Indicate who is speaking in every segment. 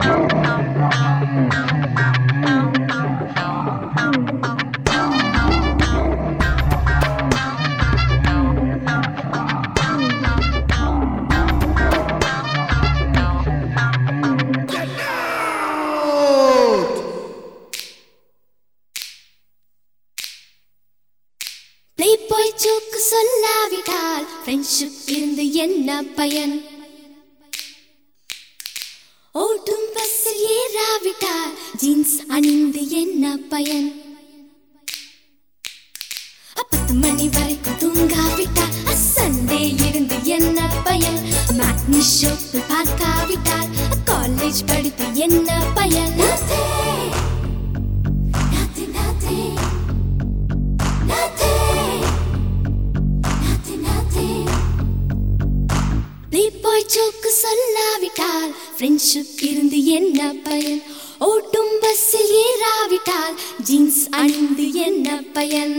Speaker 1: Play போய் joke சொல்லாவிட்டால் friendship இருந்து என்ன பயன் ஓட்டும் பஸ்ஸில் ஏறாவிட்டால் ஜீன்ஸ் அணிந்து என்ன பயன் பத்து மணி வரைக்கும் தூங்காவிட்டால் சண்டே இருந்து என்ன பயன் மேட்னி ஷோக்கு பார்க்காவிட்டால் காலேஜ் படித்து என்ன பயன் Nothing. Nothing, nothing. Nothing. Nothing, nothing. போய் ஜோக்கு சொல்லாவிட்டால் ஃப்ரெண்ட்ஷிப் இருந்து என்ன பயன் ஓட்டும் பஸ்ஸில் ஏறாவிட்டால் ஜீன்ஸ் அணிந்து என்ன பயன்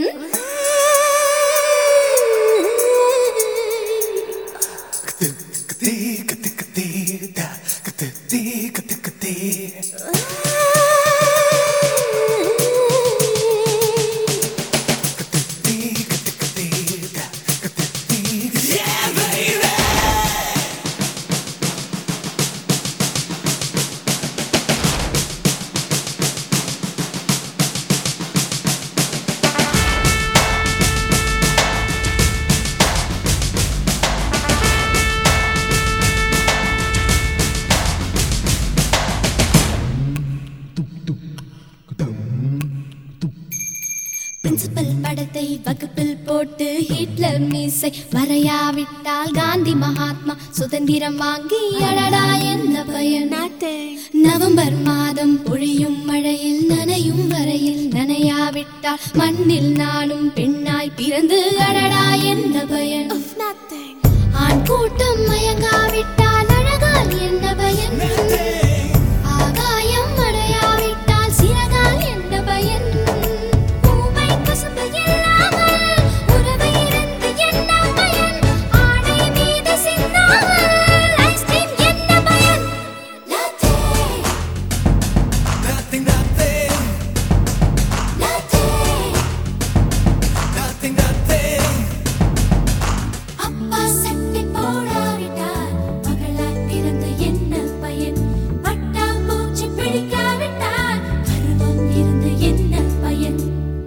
Speaker 1: பிரின்சிபல் படத்தை வகுப்பில் போட்டு ஹிட்லர் மீசை வரையாவிட்டால் காந்தி மகாத்மா சுதந்திரம் வாங்கி அடடா என்ன பயன் நவம்பர் மாதம் பொழியும் மழையில் நனையும் வரையில் நனையாவிட்டால் மண்ணில் நானும் பெண்ணாய் பிறந்து அடடா என்ன பயன் ஆண் கூட்டம் மயங்காவிட்டால் அழகால் என்ன பயன் ஆகாயம் அடையாவிட்டால் சிறகால் என்ன பயன் பூவை கசப்பு இல்லாமல் உறவு இருந்து என்ன பயன் ஆடை மீது சிந்தாமல் ஐஸ்கிரீம் என்ன பயன் Nothing,
Speaker 2: Nothing, nothing,
Speaker 1: nothing.
Speaker 2: nothing, nothing.
Speaker 1: அப்பா சட்டை போடாவிட்டால் மகளாய் பிறந்து என்ன பயன் பட்டாம்பூச்சி பிடிக்காவிட்டால் பருவம் இருந்து என்ன பயன்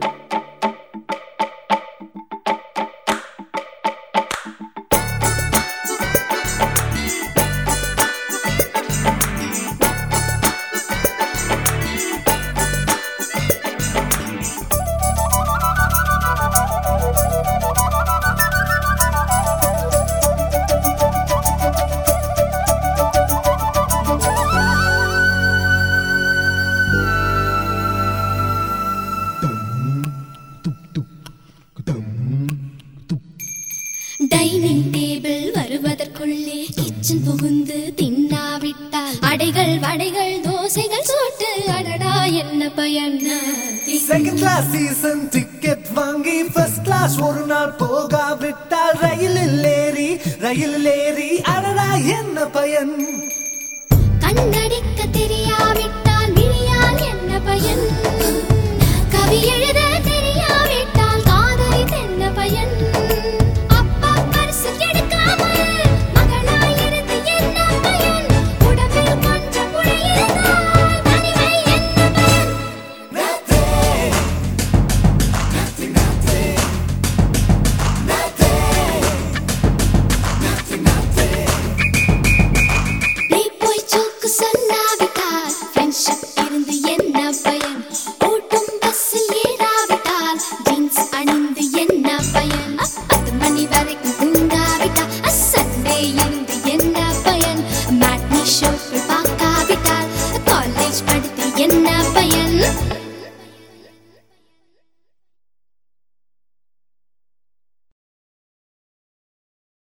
Speaker 1: டைனிங் டேபிள் வருவதற்குள்ளே கிச்சன் புகுந்து தின்னாவிட்டால் அடைகள் வடைகள் தோசைகள் சோட்டு அடடா என்ன பயன்
Speaker 2: Second class season ticket வாங்கி first class ஒரு நாள் போகாவிட்டால் ரயிலில் ஏறி ரயிலில் ஏறி அடடா என்ன பயன்
Speaker 1: கண்ணடிக்க தெரியாவிட்டால் விழியால் என்ன பயன் கவி எழுத